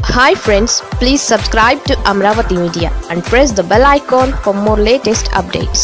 hi friends please subscribe to Amaravati media and press the bell icon for more latest updates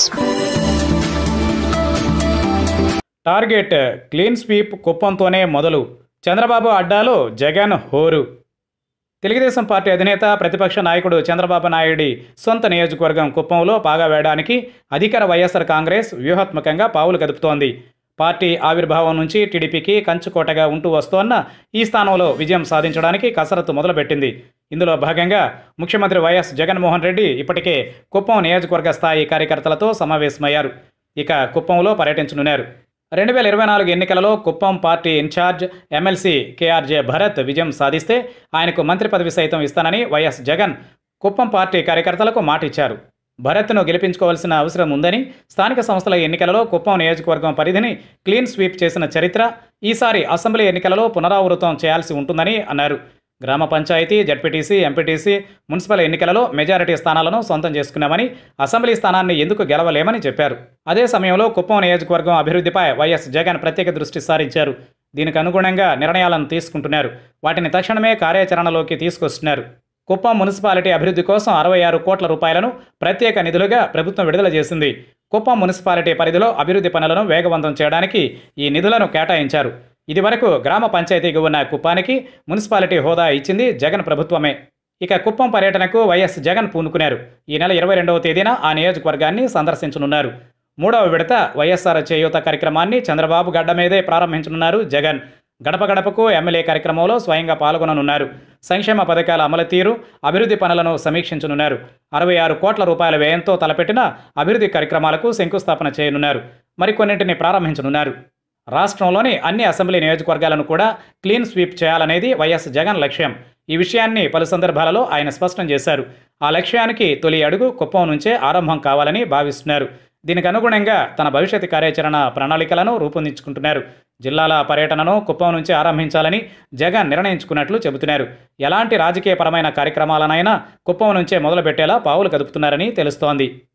target clean sweep కుప్పంతోనే మొదలు చంద్రబాబు అడ్డాలో జగన్ హోరు Telugu Desam party అధినేత ప్రతిపక్ష నాయకుడు చంద్రబాబు నాయుడి సొంత నియోజకవర్గం కుప్పంలో పాగా వేయడానికి అధికార వైఎస్ఆర్ కాంగ్రెస్ వ్యూహాత్మకంగా పావులు కదుపుతోంది పార్టీ ఆవిర్భావం నుంచి టీడీపీకి కంచుకోటగా ఉంటూ వస్తోన్న ఈ స్థానంలో విజయం సాధించడానికి కసరత్తు మొదలుపెట్టింది ఇందులో భాగంగా ముఖ్యమంత్రి వైఎస్ జగన్మోహన్ రెడ్డి ఇప్పటికే కుప్పం నియోజకవర్గ స్థాయి కార్యకర్తలతో సమావేశమయ్యారు ఇక కుప్పంలో పర్యటించనున్నారు రెండు వేల ఇరవై నాలుగు ఎన్నికలలో Kuppam party incharge MLC KRJ Bharat విజయం సాధిస్తే ఆయనకు మంత్రి పదవి సైతం ఇస్తానని వైఎస్ జగన్ కుప్పం పార్టీ కార్యకర్తలకు మాట ఇచ్చారు భరత్ను గెలిపించుకోవాల్సిన అవసరం ఉందని స్థానిక సంస్థల ఎన్నికలలో కుప్పం నియోజకవర్గం పరిధిని క్లీన్ స్వీప్ చేసిన చరిత్ర ఈసారి అసెంబ్లీ ఎన్నికలలో పునరావృతం చేయాల్సి ఉంటుందని అన్నారు గ్రామ పంచాయతీ జడ్పీటీసీ ఎంపీటీసీ మున్సిపల్ ఎన్నికలలో మెజారిటీ స్థానాలను సొంతం చేసుకున్నామని అసెంబ్లీ స్థానాన్ని ఎందుకు గెలవలేమని చెప్పారు అదే సమయంలో కుప్పం నియోజకవర్గం అభివృద్ధిపై వైఎస్ జగన్ ప్రత్యేక దృష్టి సారించారు దీనికి అనుగుణంగా నిర్ణయాలను తీసుకుంటున్నారు వాటిని తక్షణమే కార్యాచరణలోకి తీసుకొస్తున్నారు కుప్పం మున్సిపాలిటీ అభివృద్ధి కోసం అరవై ఆరు కోట్ల రూపాయలను ప్రత్యేక నిధులుగా ప్రభుత్వం విడుదల చేసింది కుప్పం మున్సిపాలిటీ పరిధిలో అభివృద్ధి పనులను వేగవంతం చేయడానికి ఈ నిధులను కేటాయించారు ఇదివరకు గ్రామ పంచాయతీకి ఉన్న కుప్పానికి మున్సిపాలిటీ హోదా ఇచ్చింది జగన్ ప్రభుత్వమే ఇక కుప్పం పర్యటనకు వైఎస్ జగన్ పూనుకున్నారు ఈ నెల ఇరవై రెండవ తేదీన ఆ నియోజకవర్గాన్ని సందర్శించనున్నారు మూడవ విడత వైఎస్ఆర్ చేయూత కార్యక్రమాన్ని చంద్రబాబు గడ్డ మీదే ప్రారంభించనున్నారు జగన్ గడప గడపకు ఎమ్మెల్యే కార్యక్రమంలో స్వయంగా పాల్గొననున్నారు సంక్షేమ పథకాల అమలు తీరు అభివృద్ధి పనులను సమీక్షించనున్నారు అరవై ఆరు కోట్ల రూపాయల వ్యయంతో తలపెట్టిన అభివృద్ధి కార్యక్రమాలకు శంకుస్థాపన చేయనున్నారు మరికొన్నింటిని ప్రారంభించనున్నారు రాష్ట్రంలోని అన్ని అసెంబ్లీ నియోజకవర్గాలను కూడా క్లీన్ స్వీప్ చేయాలనేది వైఎస్ జగన్ లక్ష్యం ఈ విషయాన్ని పలు సందర్భాలలో ఆయన స్పష్టం చేశారు ఆ లక్ష్యానికి తొలి అడుగు కుప్పం నుంచే ఆరంభం కావాలని భావిస్తున్నారు దీనికి అనుగుణంగా తన భవిష్యత్ కార్యాచరణ ప్రణాళికలను రూపొందించుకుంటున్నారు జిల్లాల పర్యటనను కుప్పం నుంచి ఆరంభించాలని జగన్ నిర్ణయించుకున్నట్లు చెబుతున్నారు ఎలాంటి రాజకీయపరమైన కార్యక్రమాలనైనా కుప్పం నుంచే మొదలుపెట్టేలా పావులు కదుపుతున్నారని తెలుస్తోంది